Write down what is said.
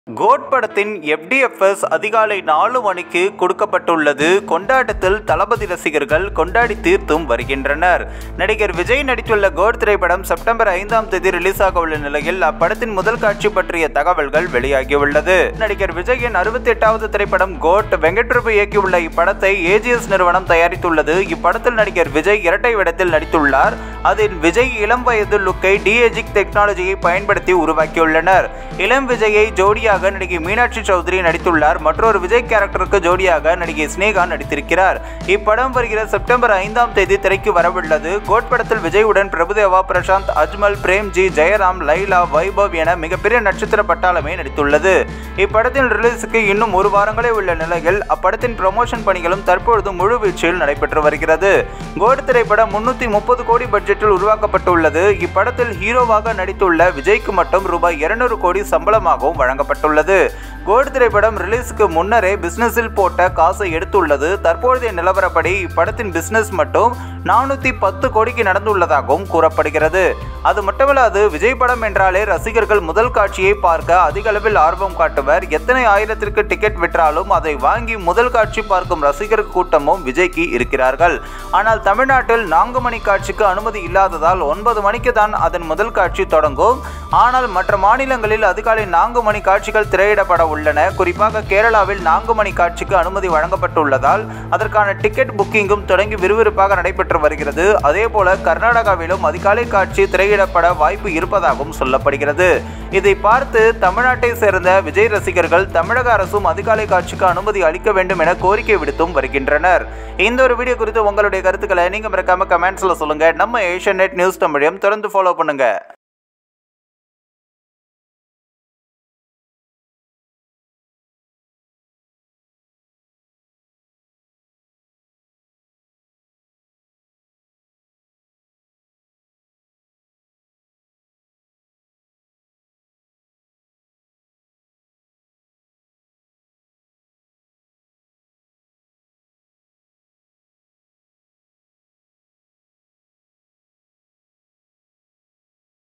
code படத்தின் FDFS அதிகாலை நாலு மணிக்கு கொடுக்கப்பட்டுள்ளது கொண்டாட்டத்தில் தளபதி ரசிகர்கள் கொண்டாடி தீர்த்தும் வருகின்றனர் நடிகர் விஜய் நடித்துள்ள கோட் திரைப்படம் செப்டம்பர் ஐந்தாம் தேதி ரிலீஸ் ஆக உள்ள நிலையில் அப்படத்தின் முதல் காட்சி பற்றிய தகவல்கள் வெளியாகியுள்ளது நடிகர் விஜயின் அறுபத்தி எட்டாவது திரைப்படம் கோட் வெங்கட்பிரபு இயக்கியுள்ள இப்படத்தை ஏஜிஎஸ் நிறுவனம் தயாரித்துள்ளது இப்படத்தில் நடிகர் விஜய் இரட்டை வேடத்தில் நடித்துள்ளார் அதில் விஜய் இளம் வயது லுக்கை டிஏஜிக் டெக்னாலஜியை பயன்படுத்தி உருவாக்கியுள்ளனர் இளம் விஜயை ஜோடியாக நடிகை மீனாட்சி சௌத்ரி நடித்துள்ளார் மற்றொரு விஜய் கேரக்டருக்கு ஜோடியாக நடிகை ஸ்னேகா நடித்திருக்கிறார் இப்படம் வருகிற செப்டம்பர் ஐந்தாம் தேதி திரைக்கு வரவுள்ளது கோட் படத்தில் விஜயுடன் பிரபுதேவா பிரசாந்த் அஜ்மல் பிரேம்ஜி ஜெயராம் லைலா வைபவ் என மிகப்பெரிய நட்சத்திர பட்டாளமே நடித்துள்ளது இப்படத்தின் ரிலீஸுக்கு இன்னும் ஒரு வாரங்களே உள்ள நிலையில் அப்படத்தின் ப்ரமோஷன் பணிகளும் தற்பொழுது முழுவீச்சில் நடைபெற்று வருகிறது கோட் திரைப்படம் முன்னூத்தி முப்பது கோடி பட்ஜெட்டில் உருவாக்கப்பட்டுள்ளது இப்படத்தில் ஹீரோவாக நடித்துள்ள விஜய்க்கு மட்டும் ரூபாய் இருநூறு கோடி சம்பளமாகவும் வழங்கப்பட்டுள்ளது கோட் திரைப்படம் ரிலீஸுக்கு முன்னரே பிசினஸில் போட்ட காசை எடுத்துள்ளது தற்போதைய நிலவரப்படி இப்படத்தின் பிசினஸ் மட்டும் நானூத்தி பத்து கோடிக்கு நடந்துள்ளதாகவும் கூறப்படுகிறது அது மட்டுமல்லாது விஜய் படம் என்றாலே ரசிகர்கள் முதல் காட்சியை பார்க்க அதிக அளவில் ஆர்வம் காட்டுவர் எத்தனை ஆயிரத்திற்கு டிக்கெட் விற்றாலும் அதை வாங்கி முதல் காட்சி பார்க்கும் ரசிகர் கூட்டமும் விஜய்க்கு இருக்கிறார்கள் ஆனால் தமிழ்நாட்டில் நான்கு மணி காட்சிக்கு அனுமதி இல்லாததால் ஒன்பது மணிக்கு தான் அதன் முதல் காட்சி தொடங்கும் ஆனால் மற்ற மாநிலங்களில் அதிகாலை நான்கு மணி காட்சிகள் திரையிடப்பட உள்ளன குறிப்பாக கேரளாவில் நான்கு மணி காட்சிக்கு அனுமதி வழங்கப்பட்டுள்ளதால் அதற்கான டிக்கெட் புக்கிங்கும் தொடங்கி விறுவிறுப்பாக நடைபெற்று வருகிறது அதே போல கர்நாடகாவிலும் அதிகாலை காட்சி திரையிடப்பட வாய்ப்பு இருப்பதாகவும் சொல்லப்படுகிறது இதை பார்த்து தமிழ்நாட்டை சேர்ந்த விஜய் ரசிகர்கள் தமிழக அரசும் அதிகாலை காட்சிக்கு அனுமதி அளிக்க வேண்டும் என கோரிக்கை விடுத்தும் வருகின்றனர் இந்த ஒரு வீடியோ குறித்து உங்களுடைய கருத்துக்களை நீங்க மறக்காம கமெண்ட்ஸ்ல சொல்லுங்க நம்ம ஏஷியன் நெட் நியூஸ் தமிழையும் தொடர்ந்து ஃபாலோ பண்ணுங்க